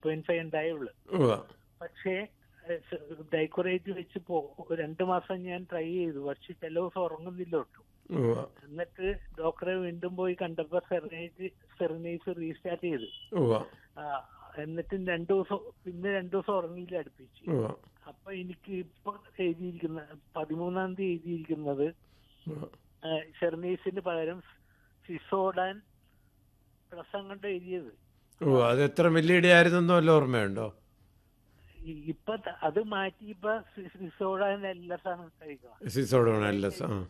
Point five ഉണ്ടായുള്ളൂ ഉവ്വ പക്ഷേ ഡൈക്കോറേറ്റ് വെച്ച് പോ രണ്ടു മാസം ഞാൻ ട്രൈ ചെയ്തു പക്ഷെ ചില ദിവസം ഉറങ്ങുന്നില്ല ഒട്ടും ഉവ്വ എന്നിട്ട് ഡോക്ടറെ വീണ്ടും പോയി കണ്ടപ്പോ സെറിനേറ്റ് സെറിനൈസ് റീസ്റ്റാർട്ട് ചെയ്തു ഉവ്വ ആ, എന്നിട്ട് രണ്ടു ദിവസം പിന്നെ രണ്ടു ദിവസം ഉറങ്ങിയില്ല അടുപ്പിച്ച് ഉവ്വ അപ്പൊ എനിക്ക് ഇപ്പൊ എഴുതിയിരിക്കുന്ന പതിമൂന്നാം തീയതി എഴുതിയിരിക്കുന്നത് ഉവ്വ ഷെർനീസിന് പകരം സിസോഡാൻ പ്ലസ് അങ്ങോട്ട് എഴുതിയത് ഉവ്വ അത് എത്ര മില്ലിയുടെ ആയിരുന്നെന്നോ വല്ല ഓർമ്മയുണ്ടോ ഈ- ഇപ്പൊ ത- അത് മാറ്റി ഇപ്പൊ സി- സിസോഡാൻ എല്ലാ സാധനവും കഴിക്കണം സിസോഡോൺ എൽ എസ് ആ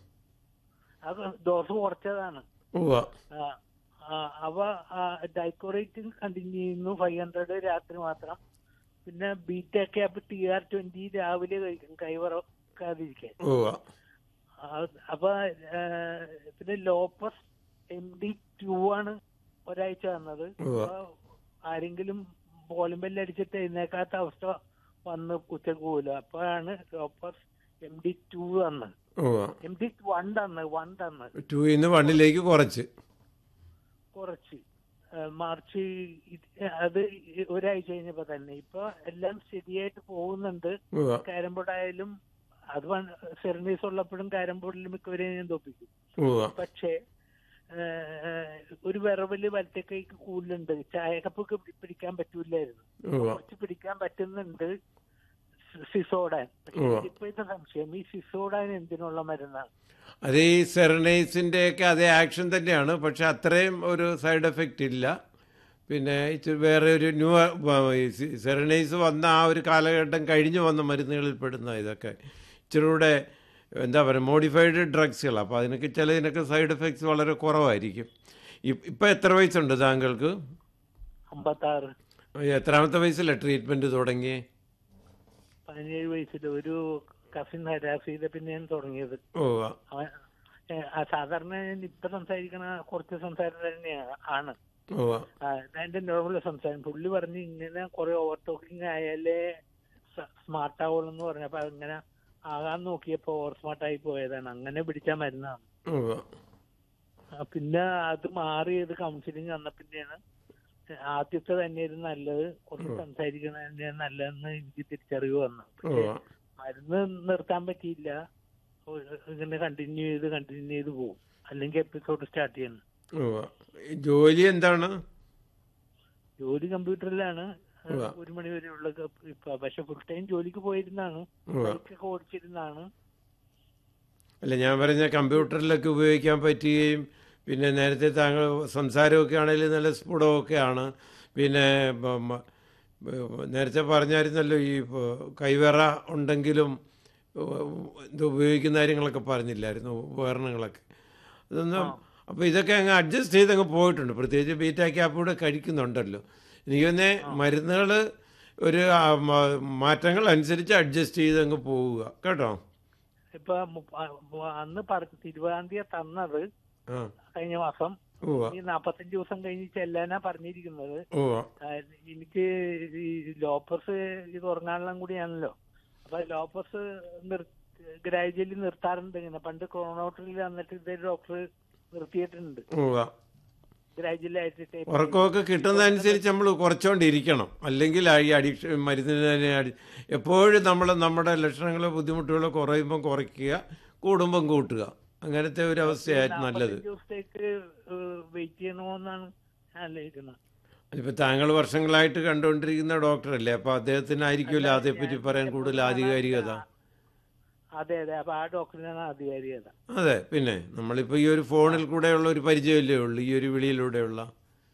അത് ഡോസ് കുറച്ചതാണ് ഉവ്വ ആ, ആ, അവ ഡൈക്കോറേറ്റ് കണ്ടിന്യൂ ചെയ്യുന്നു ഫൈവ് ഹൺഡ്രഡ് രാത്രി മാത്രം പിന്നെ beta cap T R twenty രാവിലെ കഴിക്കും കൈവറക്കാതിരിക്കാൻ ഉവ്വ ആ, അപ്പൊ ആ, പിന്നെ ലോപ്പസ് എം ഡി ടു ആണ് ഒരാഴ്ച വന്നത് ഉവ്വ. അപ്പൊ ആരെങ്കിലും ബോളിംഗ് ബെല്ല് അടിച്ചിട്ട് എഴുന്നേക്കാത്ത അവസ്ഥ വന്ന് ഉച്ചക്ക് പോലും അപ്പോഴാണ് ലോപ്പസ് എം ഡി ടു തന്ന് ഉവ്വ എം ഡി വൺ തന്ന് വൺ തന്ന് ടൂയിന്ന് വണ്ണിലേക്ക് കുറച്ച് കുറച്ച് ആ, മാർച്ച് ഇത് അത് ഒരാഴ്ച കഴിഞ്ഞപ്പോ തന്നെ ഇപ്പൊ എല്ലാം ശരിയായിട്ട് പോകുന്നുണ്ട് ഉവ്വ കാരം ബോർഡ് ആയാലും അത് സെറനീസ് ഉള്ളപ്പോഴും കാരം ബോർഡിൽ മിക്കവരെയും ഞാൻ തോപ്പിക്കും ഉവ്വ പക്ഷേ ആ, ഒരു വിറവല് വലത്തെ കൈക്ക് കൂടുതലുണ്ട് ചായ കപ്പൊക്കെ പിടി- പിടിക്കാൻ പറ്റൂലായിരുന്നു ഉവ്വ കുറച്ച് പിടിക്കാൻ പറ്റുന്നുണ്ട് സി- സിസോഡാൻ പക്ഷേ ഉവ്വ. ഇപ്പോഴത്തെ സംശയം ഈ സിസോഡാൻ എന്തിനുള്ള മരുന്നാണ് അത് ഈ സെറനൈസിൻ്റെ ഒക്കെ അതേ ആക്ഷൻ തന്നെയാണ് പക്ഷെ അത്രയും ഒരു സൈഡ് എഫക്റ്റ് ഇല്ല പിന്നെ ഇച്ചിരി വേറെ ഒരു ന്യൂ സെറനൈസ് വന്ന ആ ഒരു കാലഘട്ടം കഴിഞ്ഞു വന്ന മരുന്നുകളിൽ പെടുന്ന ഇതൊക്കെ ഇച്ചിരി കൂടെ എന്താ പറയുക മോഡിഫൈഡ് ഡ്രഗ്സുകൾ അപ്പോൾ അതിനൊക്കെ ചിലതിനൊക്കെ സൈഡ് എഫക്ട്സ് വളരെ കുറവായിരിക്കും ഇപ്പം എത്ര വയസ്സുണ്ട് താങ്കൾക്ക് അമ്പത്താറ് എത്രാമത്തെ വയസ്സിലെ ട്രീറ്റ്മെൻറ്റ് തുടങ്ങി പതിനേഴ് വയസ്സിൽ ഒരു കസിൻ ഹരാസ് ചെയ്ത പിന്നെ ഞാൻ തുടങ്ങിയത് ഓ അവൻ ഏ, ആ, സാധാരണ ഞാൻ ഇപ്പൊ സംസാരിക്കണ കുറച്ച് സംസാരം തന്നെയാണ് ആണ് ഓ ആ, എന്റെ നോർമൽ സംസാരം പുള്ളി പറഞ്ഞ് ഇങ്ങനെ കുറെ ഓവർ ടോക്കിംഗ് ആയാലേ സ്മാർട്ട് ആവുള്ളൂ എന്ന് പറഞ്ഞപ്പോ അങ്ങനെ ആകാൻ നോക്കിയപ്പോ ഓവർ സ്മാർട്ട് ആയി പോയതാണ് അങ്ങനെ പിടിച്ച മരുന്നാണ് ഓ ആ, പിന്നെ അത് മാറിയത് കൗൺസിലിംഗ് വന്ന പിന്നെയാണ് ആദ്യത്തെ തന്നെയായിരുന്നു നല്ലത് കുറച്ച് സംസാരിക്കണ തന്നെയാണ് നല്ലതെന്ന് എനിക്ക് തിരിച്ചറിവ് വന്നു ഓ പക്ഷേ മരുന്ന് നിർത്താൻ പറ്റിയില്ല ഓ, ഇങ്ങനെ കണ്ടിന്യൂ ചെയ്ത് കണ്ടിന്യൂ ചെയ്ത് പോകും അല്ലെങ്കിൽ എപ്പിസോഡ് സ്റ്റാർട്ട് ചെയ്യണം ഓ ജോലി എന്താണ് ജോലി കമ്പ്യൂട്ടറിലാണ് ഉവ്വ. ഒരു മണി വരെ ഉള്ള ഇപ്പൊ പക്ഷെ ഫുൾ ടൈം ജോലിക്ക് പോയിരുന്നാണ് ഉവ്വ. ബൈക്കൊക്കെ ഓടിച്ചിരുന്നാണ് അല്ല ഞാൻ പറഞ്ഞ കമ്പ്യൂട്ടറിലൊക്കെ ഉപയോഗിക്കാൻ പറ്റുകയും പിന്നെ നേരത്തെ താങ്കൾ സംസാരമൊക്കെ ആണെങ്കിലും നല്ല സ്ഫുടമൊക്കെയാണ് പിന്നെ ബ- മ- ബ- നേരത്തെ പറഞ്ഞായിരുന്നല്ലോ ഈ പ- കൈവിറ ഉണ്ടെങ്കിലും ഉ- ഇത് ഉപയോഗിക്കുന്ന കാര്യങ്ങളൊക്കെ പറഞ്ഞില്ലായിരുന്നു ഉപകരണങ്ങളൊക്കെ അതൊന്നും അപ്പോൾ ഇതൊക്കെ അങ്ങ് അഡ്ജസ്റ്റ് ചെയ്ത് അങ്ങ് പോയിട്ടുണ്ട് പ്രത്യേകിച്ച് ബീറ്റ ക്യാപ്പ് കൂടെ കഴിക്കുന്നുണ്ടല്ലോ എനിക്ക് തന്നെ മരുന്നുകൾ ഒരു ആ, മ- മാറ്റങ്ങൾ അനുസരിച്ച് അഡ്ജസ്റ്റ് ചെയ്ത് അങ്ങ് പോവുക കേട്ടോ ഇപ്പൊ മുപ്പ- ആ, അന്ന് പറഞ്ഞ ഇരുപതാം തീയതി തന്നത് ആ കഴിഞ്ഞ മാസം ഉവ്വ ഈ നാപ്പത്തഞ്ച് ദിവസം കഴിഞ്ഞ് ചെല്ലാനാ പറഞ്ഞിരിക്കുന്നത് ഉവ്വ ആ, എനിക്ക് ഈ ലോപ്പസ് ഇത് ഉറങ്ങാനുള്ള കൂടിയാണല്ലോ അപ്പൊ ലോപ്പസ് ഗ്രാജുവലി നിർത്താറുണ്ട് ഇങ്ങനെ പണ്ട് ക്രോണോട്ടറിൽ വന്നിട്ട് ഇതേ ഡോക്ടർ നിർത്തിയിട്ടുണ്ട് ഉവ്വ ഗ്രാജുവലി ആയിട്ട് tape ഉറക്കമൊക്കെ കിട്ടുന്നതനുസരിച്ച് നമ്മൾ കുറച്ചുകൊണ്ടിരിക്കണം അല്ലെങ്കിൽ ആ ഈ അഡിക്ഷൻ മരുന്നിന് തന്നെ അടി എപ്പോഴും നമ്മൾ നമ്മുടെ ലക്ഷണങ്ങളോ ബുദ്ധിമുട്ടുകളോ കുറയുമ്പം കുറയ്ക്കുക കൂടുമ്പം കൂട്ടുക അങ്ങനത്തെ ഒരു അവസ്ഥയായിരുന്നു നല്ലത് 45 ദിവസത്തേക്ക് വെയിറ്റ് ചെയ്യണമെന്നാണ് ഞാൻ ആലോചിക്കുന്നത് അതിപ്പോൾ താങ്കൾ വർഷങ്ങളായിട്ട് കണ്ടുകൊണ്ടിരിക്കുന്ന ഡോക്ടറല്ലേ അപ്പോൾ അദ്ദേഹത്തിനായിരിക്കുമല്ലോ അതേപ്പറ്റി പറയാൻ കൂടുതൽ ആധികാരികത അതെ അതെ അപ്പൊ ആ ഡോക്ടറിനാണ് ആധികാരികത അതെ പിന്നെ നമ്മളിപ്പോൾ ഈ ഒരു ഫോണിൽ കൂടെയുള്ള ഒരു പരിചയമല്ലേ ഉള്ളൂ ഈ ഒരു വിളിയിലൂടെയുള്ള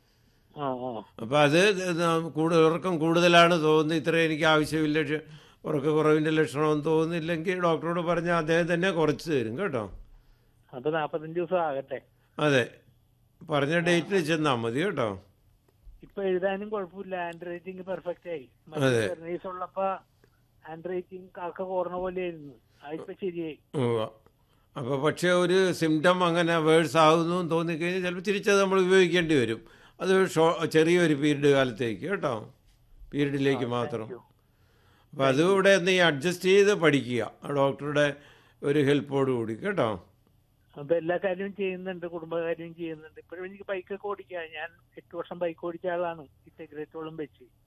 ആ ആ അപ്പോൾ അത് കൂടുതൽ ഉറക്കം കൂടുതലാണ് തോന്നുന്നത് ഇത്ര എനിക്ക് ആവശ്യമില്ല ക്ഷ- ഉറക്കക്കുറവിൻ്റെ ലക്ഷണമെന്ന് തോന്നുന്നില്ലെങ്കിൽ ഡോക്ടറോട് പറഞ്ഞാൽ അദ്ദേഹം തന്നെ കുറച്ച് തരും കേട്ടോ അപ്പൊ നാപ്പത്തഞ്ച് ദിവസം ആകട്ടെ അതെ പറഞ്ഞ ഡേറ്റിൽ ചെന്നാൽ മതി കേട്ടോ ഇപ്പൊ എഴുതാനും കുഴപ്പമില്ല ഹാൻഡ് റൈറ്റിംഗ് പെർഫെക്റ്റ് ആയി അതെ. സർവീസ് ഉള്ളപ്പോ ഹാൻഡ് റൈറ്റിംഗ് കാക്ക കോർണ പോലെയായിരുന്നു അതിപ്പോ ശരിയായി ഉവ്വ. അപ്പോൾ പക്ഷേ ഒരു സിംറ്റം അങ്ങനെ വേഴ്സ് ആകുന്നു എന്ന് തോന്നിക്കഴിഞ്ഞാൽ ചിലപ്പോൾ തിരിച്ചത് നമ്മൾ ഉപയോഗിക്കേണ്ടി വരും അത് ഷോ ചെറിയൊരു പീരീഡ് കാലത്തേക്ക് കേട്ടോ പീരീഡിലേക്ക് മാത്രം അപ്പോൾ അത് ഇവിടെ ഒന്ന് ഈ അഡ്ജസ്റ്റ് ചെയ്ത് പഠിക്കുക ആ ഡോക്ടറുടെ ഒരു ഹെൽപ്പോട് കൂടി കേട്ടോ അപ്പൊ എല്ലാ കാര്യവും ചെയ്യുന്നുണ്ട് കുടുംബകാര്യവും ചെയ്യുന്നുണ്ട് ഇപ്പോഴും എനിക്ക് ബൈക്കൊക്കെ ഓടിക്കാം ഞാൻ എട്ട് വർഷം ബൈക്ക് ഓടിച്ച ആളാണ് ഈ സിഗരറ്റോളം വെച്ച്